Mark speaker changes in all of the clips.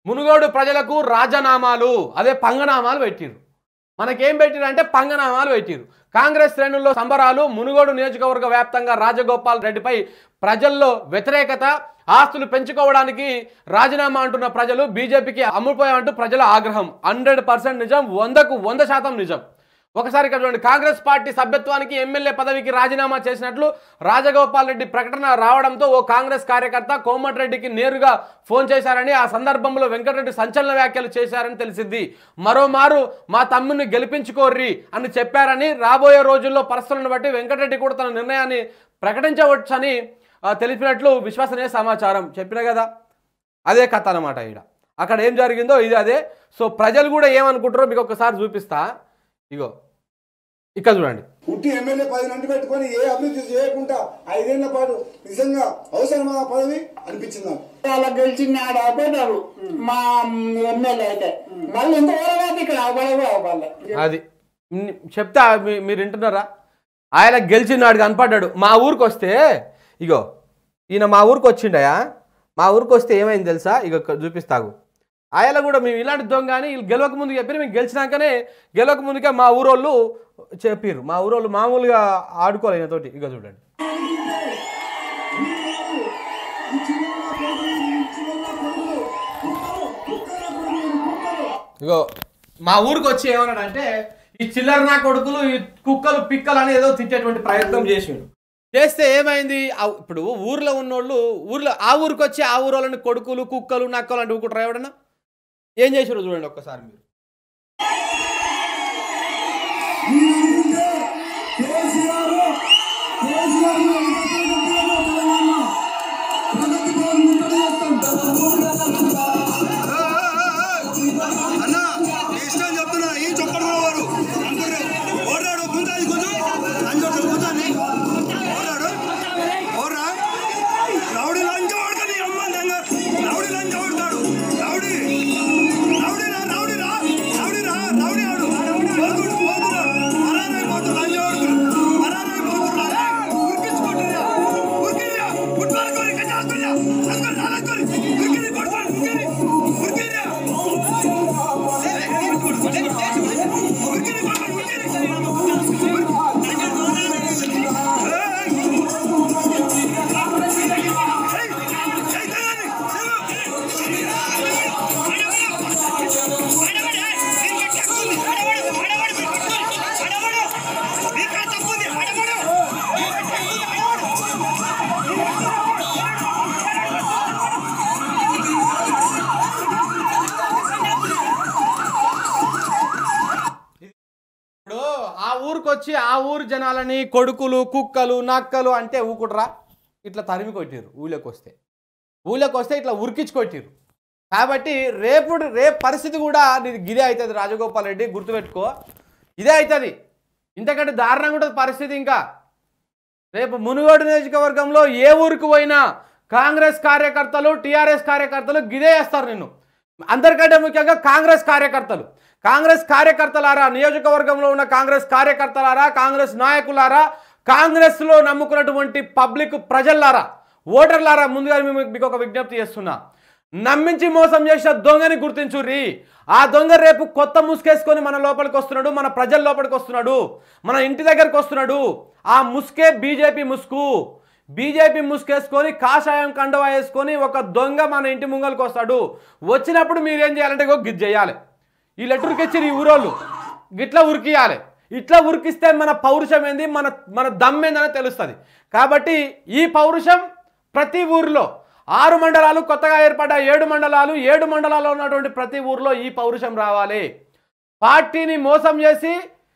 Speaker 1: మునుగోడు ప్రజలకు రాజనామాలు అదే పంగనామాలు పెట్టిరు మనకేం పెట్టిరు అంటే పంగనామాలు పెట్టిరు కాంగ్రెస్ శ్రేణుల్లో సంబరాలు మునుగోడు నియోజకవర్గ వ్యాప్తంగా రాజగోపాల్ రెడ్డిపై ప్రజల్లో వ్యతిరేకత ఆస్తులు పెంచుకోవడానికి రాజీనామా అంటున్న ప్రజలు బీజేపీకి అమ్ముపోయామంటూ ప్రజల ఆగ్రహం హండ్రెడ్ పర్సెంట్ నిజం వందకు వంద శాతం నిజం ఒకసారి ఇక్కడ చూడండి కాంగ్రెస్ పార్టీ సభ్యత్వానికి ఎమ్మెల్యే పదవికి రాజీనామా చేసినట్లు రాజగోపాల్ రెడ్డి ప్రకటన రావడంతో ఓ కాంగ్రెస్ కార్యకర్త కోమటిరెడ్డికి నేరుగా ఫోన్ చేశారని ఆ సందర్భంలో వెంకటరెడ్డి సంచలన వ్యాఖ్యలు చేశారని తెలిసింది మరోమారు మా తమ్ముని గెలిపించుకోర్రి అని చెప్పారని రాబోయే రోజుల్లో పరిస్థితులను బట్టి వెంకటరెడ్డి కూడా తన నిర్ణయాన్ని ప్రకటించవచ్చని ఆ, తెలిపినట్లు విశ్వసనీయ సమాచారం చెప్పిన కదా అదే కథ అనమాట ఈడ అక్కడ ఏం జరిగిందో ఇది అదే సో ప్రజలు కూడా ఏమనుకుంటారో మీకు ఒకసారి చూపిస్తా ఇగో ఇక్కడ చూడండి
Speaker 2: ఉట్టి ఎమ్మెల్యే పది నుండి పెట్టుకొని ఏ అభివృద్ధి చేయకుండా ఐదేళ్ల పాటు నిజంగా అవసరమా ఆ పదవి అనిపించింది నాకు
Speaker 3: వాళ్ళ గెలిచిన ఆడ ఆపేటారు మా ఎమ్మెల్యే అయితే మళ్ళీ ఇంత తర్వాత ఇక్కడ అవబడవు అవ్వాలి
Speaker 1: అది ని- చెప్తా మీ- మీరు వింటున్నారా ఆయన గెలిచినాడు కనపడ్డాడు మా ఊరికి వస్తే ఇగో ఈయన మా ఊరికి వచ్చిండయా మా ఊరికి వస్తే ఏమైంది తెలుసా ఇగో ఇక్కడ చూపిస్తాగు ఆయన కూడా మేము ఇలాంటి దొంగ అని వీళ్ళు గెలవక ముందు చెప్పారు మేము గెలిచినాకనే గెలవక ముందుకే మా ఊరోళ్ళు చెప్పారు మా ఊరోళ్ళు మామూలుగా ఆడుకోవాలి ఈయనతోటి ఇక చూడండి ఇగో మా ఊరికి వచ్చి ఏమన్నాడంటే ఈ చిల్లర నా కొడుకులు ఈ కుక్కలు పిక్కలు అని ఏదో తిట్టేటువంటి ప్రయత్నం చేసిండు చేస్తే ఏమైంది ఆ- ఇప్పుడు ఊర్లో ఉన్నోళ్ళు ఊర్లో ఆ ఊరికి వచ్చి ఆ ఊరోళ్ళని కొడుకులు కుక్కలు నక్కలు అంటే ఊకుంటారు ఎవడన్నా ఏం చేసారు చూడండి ఒక్కసారి మీరు
Speaker 4: అన్న ఇష్టం చెప్తున్నా ఈ చొప్పడు వారు ఓడాడు గుంజాది కొంచెం లంచోడు గుంజాన్ని ఓడాడు ఓర్రా రౌడీ లంచ వాడుతుంది అమ్మ లంగ రౌడీ లంచ వాడతాడు రౌడీ రౌడీ రా రౌడీ రా రౌడీ రా రౌడీ ఆడు పోతుడు పోతుడు మరారాయి పోతుడు లంచ వాడుతుడు మరారాయి పోతుడు రా ఉరికించుకుంటున్నా ఉరికిరా పుట్టాలకోరి కజాస్తున్నా అందుకని నాలకోరి ఉరికిరి కొడుతాడు ఉరికిరి ఉరికిరా
Speaker 1: ఇప్పుడు ఆ ఊరికి వచ్చి ఆ ఊరు జనాలని కొడుకులు కుక్కలు నక్కలు అంటే ఊకుట్రా ఇట్లా తరిమి కొట్టిరు ఊళ్ళోకి వస్తే ఊళ్ళోకి వస్తే ఇట్లా ఉరికించి కొట్టిరు కాబట్టి రేపు రేపు పరిస్థితి కూడా నీది గిదే అవుతుంది రాజగోపాల్ రెడ్డి గుర్తుపెట్టుకో ఇదే అవుతుంది ఇంతకంటే దారుణంగా ఉంటుంది పరిస్థితి ఇంకా రేపు మునుగోడు నియోజకవర్గంలో ఏ ఊరికి పోయినా కాంగ్రెస్ కార్యకర్తలు టీఆర్ఎస్ కార్యకర్తలు గిదే వేస్తారు నిన్ను అందరికంటే ముఖ్యంగా కాంగ్రెస్ కార్యకర్తలు కాంగ్రెస్ కార్యకర్తలారా నియోజకవర్గంలో ఉన్న కాంగ్రెస్ కార్యకర్తలారా కాంగ్రెస్ నాయకులారా కాంగ్రెస్లో నమ్ముకున్నటువంటి పబ్లిక్ ప్రజల్లారా ఓటర్లారా ముందుగా మేము మీకు ఒక విజ్ఞప్తి చేస్తున్నా నమ్మించి మోసం చేసిన దొంగని గుర్తించుర్రి ఆ దొంగ రేపు కొత్త ముసుకేసుకొని మన లోపలికి వస్తున్నాడు మన ప్రజల లోపలికి వస్తున్నాడు మన ఇంటి దగ్గరికి వస్తున్నాడు ఆ ముసుకే బీజేపీ ముసుగు బీజేపీ ముసుకేసుకొని కాషాయం కండవా వేసుకొని ఒక దొంగ మన ఇంటి ముంగలికి వస్తాడు వచ్చినప్పుడు మీరు ఏం చేయాలంటే ఇగో గిది చేయాలి ఈ లెటర్కి ఇచ్చి ఈ ఊరోళ్ళు గిట్లా ఉరికియాలి ఇట్లా ఉరికిస్తే మన పౌరుషం ఏంది మన మన దమ్మేందని తెలుస్తుంది కాబట్టి ఈ పౌరుషం ప్రతి ఊరిలో ఆరు మండలాలు కొత్తగా ఏర్పడ్డ ఏడు మండలాలు ఏడు మండలాల్లో ఉన్నటువంటి ప్రతి ఊరిలో ఈ పౌరుషం రావాలి పార్టీని మోసం చేసి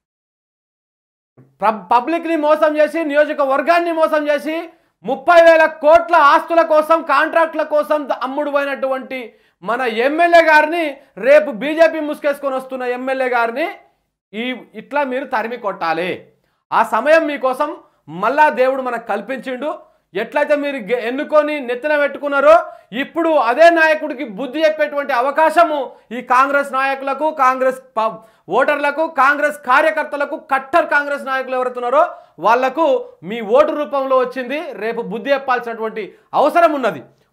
Speaker 1: ప్ర- పబ్లిక్ని మోసం చేసి నియోజకవర్గాన్ని మోసం చేసి ముప్పై వేల కోట్ల ఆస్తుల కోసం కాంట్రాక్ట్ల కోసం అమ్ముడు పోయినటువంటి మన ఎమ్మెల్యే గారిని రేపు బీజేపీ ముసుకేసుకొని వస్తున్న ఎమ్మెల్యే గారిని ఈ ఇట్లా మీరు తరిమి కొట్టాలి ఆ సమయం మీకోసం మళ్ళా దేవుడు మనకు కల్పించిండు ఎట్లయితే మీరు గె- ఎన్నుకొని నెత్తిన పెట్టుకున్నారో ఇప్పుడు అదే నాయకుడికి బుద్ధి చెప్పేటువంటి అవకాశము ఈ కాంగ్రెస్ నాయకులకు కాంగ్రెస్ ప- ఓటర్లకు కాంగ్రెస్ కార్యకర్తలకు కట్టర్ కాంగ్రెస్ నాయకులు ఎవరుతున్నారో వాళ్లకు మీ ఓటు రూపంలో వచ్చింది రేపు బుద్ధి చెప్పాల్సినటువంటి అవసరం ఉన్నది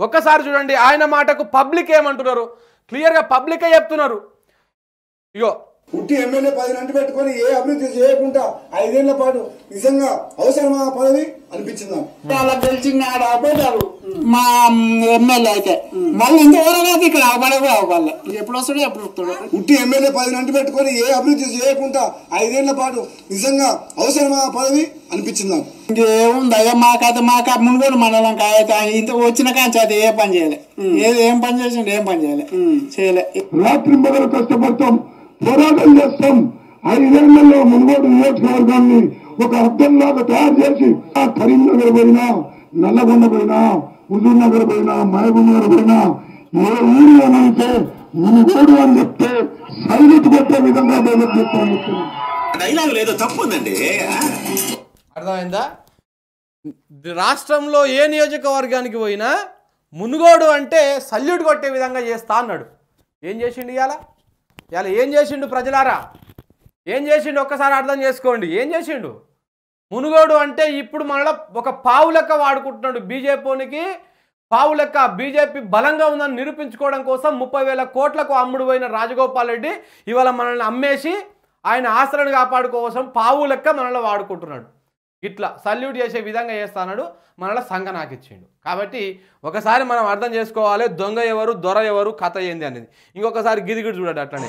Speaker 1: ఒక్కసారి చూడండి ఆయన మాటకు పబ్లిక్ ఏమంటున్నారు క్లియర్గా పబ్లికే చెప్తున్నారు ఇగో
Speaker 2: పుట్టి ఎమ్మెల్యే పది నంటి పెట్టుకొని ఏ అభివృద్ధి చేయకుండా ఐదేళ్ల పాటు నిజంగా అవసరమా ఆ పదవి అనిపించింది నాకు
Speaker 3: అలా గెలిచిన ఆడ అబద్ధాలు మా ఎమ్మెల్యే అయితే మళ్ళీ ఇంతవరకు ఇక్కడ అవబడవు అవ్వాలి ఎప్పుడు వస్తాడు ఎప్పుడు వస్తాడు
Speaker 2: పుట్టి ఎమ్మెల్యే పది నంటి పెట్టుకొని ఏ అభివృద్ధి చేయకుండా ఐదేళ్ల పాటు నిజంగా అవసరమా ఆ పదవి అనిపించింది నాకు
Speaker 3: ఇంకేముంది అయ్యా మాకైతే మాకు మునుగోడు మండలం కాయతే ఇంత వచ్చిన కాంచి అది ఏ పని చేయలే ఏది ఏం పని చేసిండు ఏం పని చేయలే చేయలే
Speaker 5: రాత్రి మొదలు కష్టపడతాం పోరాటం చేస్తాం ఐదేళ్లలో మునుగోడు నియోజకవర్గాన్ని ఒక అర్థంలాగా తయారు చేసి ఆ కరీంనగర్ పోయినా నల్లగొండ పోయినా హుజూర్ నగర్ పోయినా మహబూబ్ నగర్ పోయినా ఏ ఊరు అనంటే మునుగోడు అని చెప్తే సైలెంట్ కొట్టే విధంగా డెవలప్ చేస్తాం
Speaker 6: డైలాగ్ లేదో తప్పు ఉందండి
Speaker 1: అర్థమైందా రాష్ట్రంలో ఏ నియోజకవర్గానికి పోయినా మునుగోడు అంటే సల్యూట్ కొట్టే విధంగా చేస్తా అన్నాడు ఏం చేసిండు ఇవాళ ఇవాళ ఏం చేసిండు ప్రజలారా ఏం చేసిండు ఒక్కసారి అర్థం చేసుకోండి ఏం చేసిండు మునుగోడు అంటే ఇప్పుడు మనలో ఒక పావు లెక్క వాడుకుంటున్నాడు బీజేపీకి పావు లెక్క బీజేపీ బలంగా ఉందని నిరూపించుకోవడం కోసం ముప్పై వేల కోట్లకు అమ్ముడు పోయిన రాజగోపాల్ రెడ్డి ఇవాళ మనల్ని అమ్మేసి ఆయన ఆస్తులను కాపాడుకోసం పావు లెక్క మనలో వాడుకుంటున్నాడు ఇట్లా సల్యూట్ చేసే విధంగా చేస్తాడు మనలో సంఘ నాకు ఇచ్చిండు కాబట్టి ఒకసారి మనం అర్థం చేసుకోవాలి దొంగ ఎవరు దొర ఎవరు కథ ఏంది అనేది ఇంకొకసారి గిరిగిడి చూడండి అట్లనే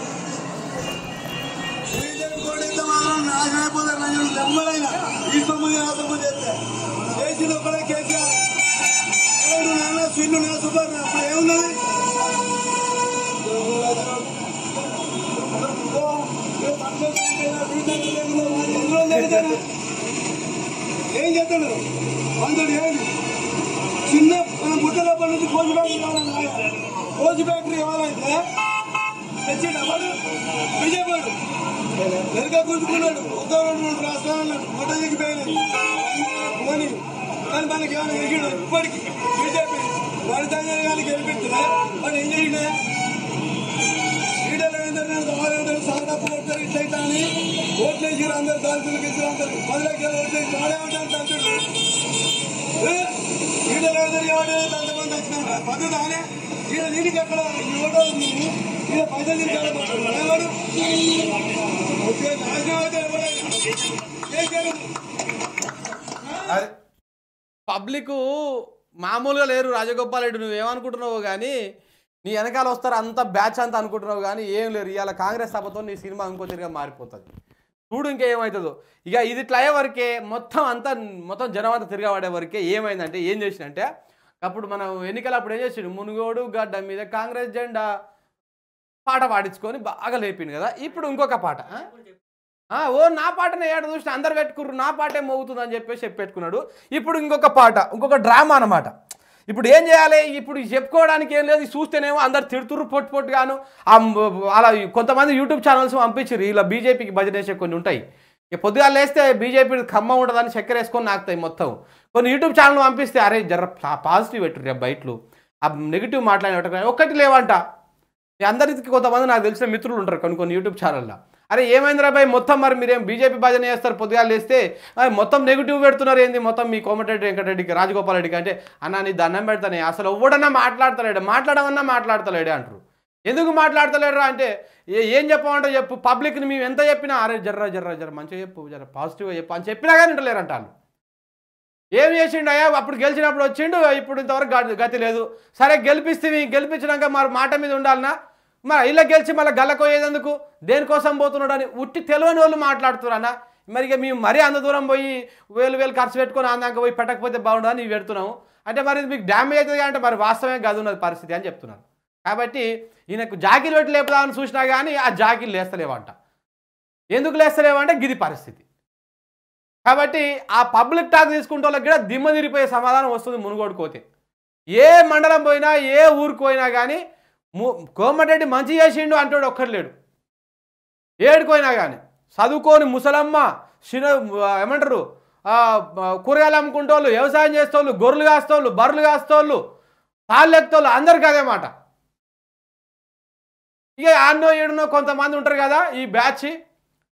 Speaker 4: బీజేపీ కోడితే మాత్రం నాశనం అయిపోతారు నన్ను ఎమ్మడైనా ఈ సొమ్ము ఆ సొమ్ము చేస్తే చేసిన ఒకడే కేసీఆర్ ఎవడు నాన్న చిన్ను నా సూపర్ అప్పుడు ఏమున్నది ఏం చేస్తాడు వందడు ఏంటి చిన్న మన బుట్టలో పడి కోసి ఫ్యాక్టరీ కావాలన్నా కోసి ఫ్యాక్టరీ కావాలంటే తెచ్చిండు వాడు విజయవాడు వెనక కూర్చుకున్నాడు ఒక రెండు మూడు రాష్ట్రాలు మొట్ట దిగిపోయినాయి పోనీ కానీ మనకి ఏమైనా ఎగిడు ఇప్పటికి బీజేపీ వాడి సంఘాన్ని కానీ గెలిపించిన వాడు ఏం చేయండి ఈడలు ఏంటంటే సమాజంలో సాగడప్పు కొట్టారు ఇట్లయితే అని ఓట్లు వేసారు అందరు దళితులకు ఇచ్చారు అందరు పదిలకి ఓట్లు వేసి వాడే ఉంటారు తండ్రులు ఈడలు ఏంటంటే ఎవడే అంతమంది వచ్చినారు పద్ధతి అనే ఈడ దీనికి ఎక్కడ ఎవడో నువ్వు ఈడ పైసలు తీసుకెళ్ళబోతున్నాడు ఎవడు ఓకే నాశనం అయితే ఎవడైనా చేశారు
Speaker 1: అరే పబ్లిక్ మామూలుగా లేరు రాజగోపాల్ రెడ్డి నువ్వేమనుకుంటున్నావు కానీ నీ వెనకాల వస్తారు అంత బ్యాచ్ అంతా అనుకుంటున్నావు కానీ ఏం లేరు ఇవాళ కాంగ్రెస్ సభతో నీ సినిమా ఇంకో తిరిగా మారిపోతుంది చూడు ఇంకేమవుతుందో ఇక ఇది ఇట్లా అయ్యే వరకే మొత్తం అంతా మొత్తం జనం అంతా తిరగబడే వరకే ఏమైందంటే ఏం చేసిందంటే అప్పుడు మనం ఎన్నికలు అప్పుడు ఏం చేసిండు మునుగోడు గడ్డ మీద కాంగ్రెస్ జెండా పాట పాడించుకొని బాగా లేపిండు కదా ఇప్పుడు ఇంకొక పాట ఆ? ఆ, ఓ నా పాటనే ఏడ చూసిన అందరు పెట్టుకుర్రు నా పాటే మోగుతుంది అని చెప్పేసి చెప్పి పెట్టుకున్నాడు ఇప్పుడు ఇంకొక పాట ఇంకొక డ్రామా అన్నమాట ఇప్పుడు ఏం చేయాలి ఇప్పుడు చెప్పుకోవడానికి ఏం లేదు చూస్తేనేమో అందరు తిడుతుర్రు పొట్టు పొట్టుగాను ఆ మ్- అలా కొంతమంది యూట్యూబ్ ఛానల్స్ పంపించారు ఇలా బీజేపీకి భజన చేసే కొన్ని ఉంటాయి ఇక పొద్దుగా లేస్తే బీజేపీ ఖమ్మం ఉంటుందని చక్కెర వేసుకొని నాకుతాయి మొత్తం కొన్ని యూట్యూబ్ ఛానల్ పంపిస్తే అరే జర పాజిటివ్ పెట్టు రే బయటలు ఆ నెగిటివ్ మాట్లాడిన ఒక్కటి లేవంట ఈ అందరికి కొంతమంది నాకు తెలిసిన మిత్రులు ఉంటారు కొన్ని కొన్ని యూట్యూబ్ ఛానల్లో అరే ఏమైందిరా భయ్ మొత్తం మరి మీరేం బీజేపీ భజన చేస్తారు పొద్దుగా లేస్తే "ఆ, మొత్తం నెగిటివ్ పెడుతున్నారు ఏంది మొత్తం మీ కోమటిరెడ్డి వెంకటరెడ్డికి రాజగోపాల్ రెడ్డికి అంటే అన్న నీ దండం పెడతానే అసలు ఎవడన్నా మాట్లాడతలేడు మాట్లాడమన్నా మాట్లాడతలేడే అంటారు ఎందుకు మాట్లాడతలేడురా అంటే "ఏ- ఏం చెప్పమంటే చెప్పు పబ్లిక్ని మేము ఎంత చెప్పినా అరే జర్ర జర్ర జర్ర మంచిగా చెప్పు జర పాజిటివ్గా చెప్పు అని చెప్పినా కానీ వింటలేరంట వాళ్ళు ఏం చేసిండు అయ్యా అప్పుడు గెలిచినప్పుడు వచ్చిండు ఇప్పుడు ఇంతవరకు గతి- గతి లేదు సరే గెలిపిస్తే గెలిపించినాక మరి మాట మీద ఉండాలనా మరి ఇలా గెలిచి మళ్ళీ గల్లకోయేందుకు దేనికోసం పోతున్నాడు అని ఉట్టి తెలియని వాళ్ళు మాట్లాడుతున్నారు అన్న మరి ఇక మేము మరీ అంత దూరం పోయి వేలు వేలు ఖర్చు పెట్టుకొని అందాక పోయి పెట్టకపోతే బాగుండదని నీవు పెడుతున్నాము అంటే మరి ఇది మీకు డ్యామేజ్ అవుతుంది అంటే మరి వాస్తవమే కాదు ఉన్నది పరిస్థితి అని చెప్తున్నారు కాబట్టి ఈయనకు జాకీలు పెట్టి లేపుదామని చూసినా కానీ ఆ జాకీలు లేస్తలేవంట ఎందుకు లేస్తలేవంటే గిది పరిస్థితి కాబట్టి ఆ పబ్లిక్ టాక్ తీసుకుంటే వాళ్ళకి కూడా దిమ్మ తిరిపోయే సమాధానం వస్తుంది మునుగోడు కోతే ఏ మండలం పోయినా ఏ ఊరికి పోయినా కానీ ము కోమటిరెడ్డి మంచి చేసిండు అంటాడు ఒక్కడు లేడు ఏడుకోయినా కానీ చదువుకోని ముసలమ్మ చిన్న ఏమంటారు ఆ, ఆ, కూరగాయలు అమ్ముకుంటోళ్ళు వ్యవసాయం చేస్తోళ్ళు గొర్రెలు కాస్తోళ్ళు బర్రెలు కాస్తోళ్ళు తాళ్ళు ఎత్తోళ్ళు అందరికీ అదే మాట ఇక ఆన్నో ఏడునో కొంతమంది ఉంటారు కదా ఈ బ్యాచ్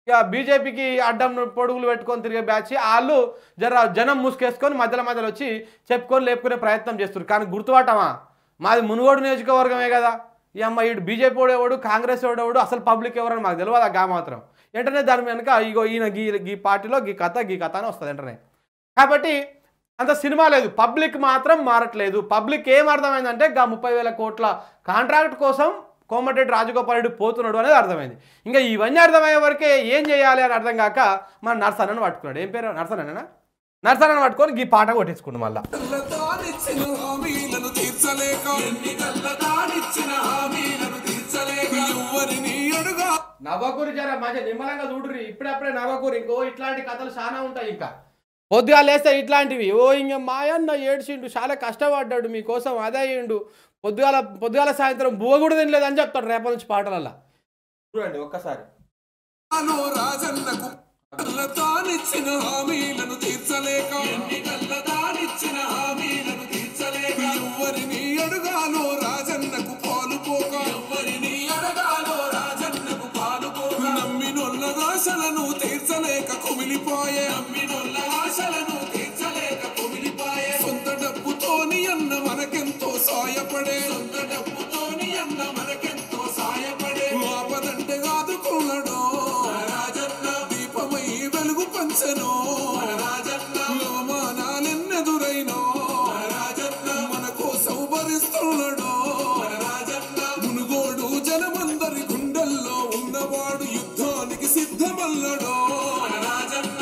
Speaker 1: ఇక బీజేపీకి అడ్డం పొడుగులు పెట్టుకొని తిరిగే బ్యాచ్ వాళ్ళు జర జనం ముసుకేసుకొని మధ్యలో మధ్యలో వచ్చి చెప్పుకొని లేపుకునే ప్రయత్నం చేస్తారు కానీ గుర్తుపట్టమా మాది మునుగోడు నియోజకవర్గమే కదా ఈ అమ్మ ఇటు బీజేపీ వాడేవాడు కాంగ్రెస్ వాడేవాడు అసలు పబ్లిక్ ఎవరని మాకు తెలియదు గా మాత్రం వెంటనే దాని వెనక ఇగో ఈయన గీ గీ పార్టీలో గీ కథ గీ కథ అని వస్తుంది వెంటనే కాబట్టి అంత సినిమా లేదు పబ్లిక్ మాత్రం మారట్లేదు పబ్లిక్ ఏం అర్థమైందంటే గా ముప్పై వేల కోట్ల కాంట్రాక్ట్ కోసం కోమటిరెడ్డి రాజగోపాల్ రెడ్డి పోతున్నాడు అనేది అర్థమైంది ఇంకా ఇవన్నీ అర్థమయ్యే వరకే ఏం చేయాలి అని అర్థం కాక మన నర్సన్నను పట్టుకున్నాడు ఏం పేరు నర్సన్ననా నర్సన్నను పట్టుకొని ఈ పాట కొట్టించుకున్నాడు మళ్ళా
Speaker 7: తానిచ్చిన హామీలను తీర్చలేక ఎన్నికల్ల తానిచ్చిన హామీలను తీర్చలేక ఎవరిని అడుగా
Speaker 1: నవ్వకూరి జర మంచి నిమ్మలంగా చూడుర్రి ఇప్పుడప్పుడే నవ్వకూరి ఇంకో ఇట్లాంటి కథలు చాలా ఉంటాయి ఇంకా పొద్దుగా లేస్తే ఇట్లాంటివి ఓ ఇంక మాయన్న ఏడ్చిండు చాలా కష్టపడ్డాడు మీకోసం అదే అయ్యిండు పొద్దుగాల పొద్దుగాల సాయంత్రం బువ్వ కూడా తినలేదని చెప్తాడు రేపటి నుంచి పాటలల్లా చూడండి ఒక్కసారి
Speaker 7: ఆలో రాజన్నకు కల్ల తానిచ్చిన హామీలను తీర్చలేక ఎన్నికల్ల తానిచ్చిన హామీలను తీర్చలేక ఎవరిని అడుగాలో రాజన్నకు పాలుపోక ఎవరిని అడగాలో రాజన్నకు పాలుపోక నమ్మినొల్ల ఆశలను తీర్చలేక కుమిలిపోయే నమ్మినొల్ల ఆశలను తీర్చలేక కుమిలిపోయే సొంత డబ్బుతోని అన్న మనకెంతో సాయపడే సొంత డబ్బుతోని అన్న మనకెంతో సాయపడే ఆపదంటే ఆదుకున్నాడో రాజన్న దీపమై వెలుగు పంచెను రాజన్న అవమానాలెన్నెదురైనో రాజన్న మన కోసం భరిస్తున్నాడో రాజన్న మునుగోడు జనమందరి గుండెల్లో ఉన్నవాడు యుద్ధానికి సిద్ధమల్లడో రాజన్న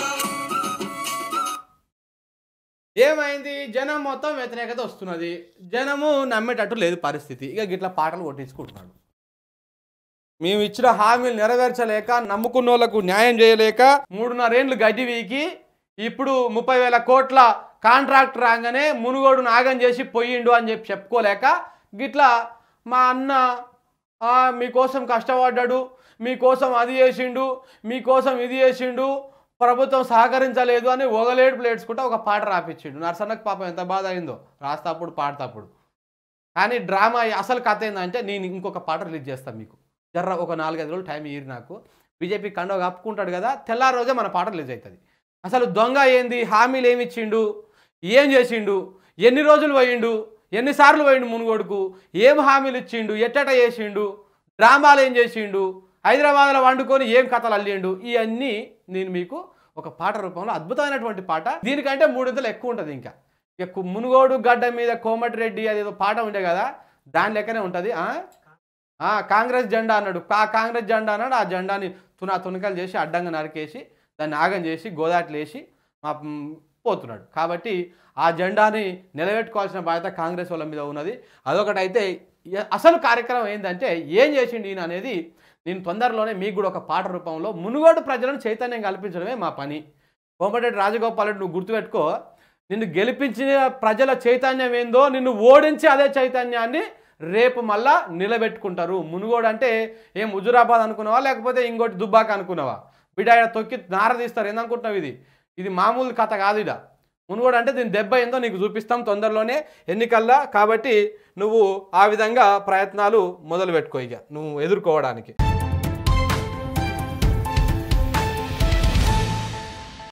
Speaker 1: ఏమైంది జనం మొత్తం వ్యతిరేకత వస్తున్నది జనము నమ్మేటట్టు లేదు పరిస్థితి ఇక గిట్ల పాటలు కొట్టించుకుంటున్నాడు మేము ఇచ్చిన హామీలు నెరవేర్చలేక నమ్ముకున్న వాళ్ళకు న్యాయం చేయలేక మూడున్నరేండ్లు గడ్డి వీకి ఇప్పుడు ముప్పై వేల కోట్ల కాంట్రాక్ట్ రాగానే మునుగోడు నాగం చేసి పోయిండు అని చెప్పి చెప్పుకోలేక గిట్లా మా అన్న "ఆ, మీకోసం కష్టపడ్డాడు మీకోసం అది చేసిండు మీకోసం ఇది చేసిండు ప్రభుత్వం సహకరించలేదు అని ఒగలేడు ప్లేట్స్కుంటే ఒక పాట రాపిచ్చిండు నర్సన్నకు పాపం ఎంత బాధ అయిందో రాస్తాప్పుడు పాడతాప్పుడు కానీ డ్రామా అసలు కథ ఏంటంటే నేను ఇంకొక పాట రిలీజ్ చేస్తాను మీకు జర్ర ఒక నాలుగైదు రోజులు టైం ఇయ్యి నాకు బీజేపీ కండవ కప్పుకుంటాడు కదా తెల్లారి రోజే మన పాట రిలీజ్ అవుతుంది అసలు దొంగ ఏంది హామీలు ఏమి ఇచ్చిండు ఏం చేసిండు ఎన్ని రోజులు పోయిండు ఎన్నిసార్లు పోయిండు మునుగోడుకు ఏం హామీలు ఇచ్చిండు ఎట్టట చేసిండు డ్రామాలు ఏం చేసిండు హైదరాబాద్లో వండుకొని ఏం కథలు అల్లిండు ఇవన్నీ నేను మీకు ఒక పాట రూపంలో అద్భుతమైనటువంటి పాట దీనికంటే మూడింతలు ఎక్కువ ఉంటుంది ఇంకా ఇక కు- మునుగోడు గడ్డ మీద కోమటిరెడ్డి అదేదో పాట ఉండే కదా దాని లెక్కనే ఉంటుంది ఆ? ఆ, కాంగ్రెస్ జెండా అన్నాడు కా కాంగ్రెస్ జెండా అన్నాడు ఆ జెండాని తునా తునకలు చేసి అడ్డంగా నరికేసి దాన్ని ఆగం చేసి గోదాట్లు వేసి మా మ్, పోతున్నాడు కాబట్టి ఆ జెండాని నిలబెట్టుకోవాల్సిన బాధ్యత కాంగ్రెస్ వాళ్ళ మీద ఉన్నది అదొకటైతే ఇ- అసలు కార్యక్రమం ఏంటంటే ఏం చేసిండు ఈయన అనేది నేను తొందరలోనే మీకు కూడా ఒక పాట రూపంలో మునుగోడు ప్రజలను చైతన్యం కల్పించడమే మా పని కోమటిరెడ్డి రాజగోపాల్ రెడ్డి నువ్వు గుర్తుపెట్టుకో నిన్ను గెలిపించిన ప్రజల చైతన్యం ఏందో నిన్ను ఓడించి అదే చైతన్యాన్ని రేపు మళ్ళా నిలబెట్టుకుంటారు మునుగోడు అంటే ఏం హుజురాబాద్ అనుకున్నావా లేకపోతే ఇంకోటి దుబ్బాక అనుకున్నావా బిడ్డ ఈడ తొక్కి నార తీస్తారు ఏందనుకుంటున్నావు ఇది ఇది మామూలు కథ కాదు ఇడ మునుగోడు అంటే దీని దెబ్బ ఏందో నీకు చూపిస్తాం తొందరలోనే ఎన్నికల్లా కాబట్టి నువ్వు ఆ విధంగా ప్రయత్నాలు మొదలు పెట్టుకో ఇక నువ్వు ఎదుర్కోవడానికి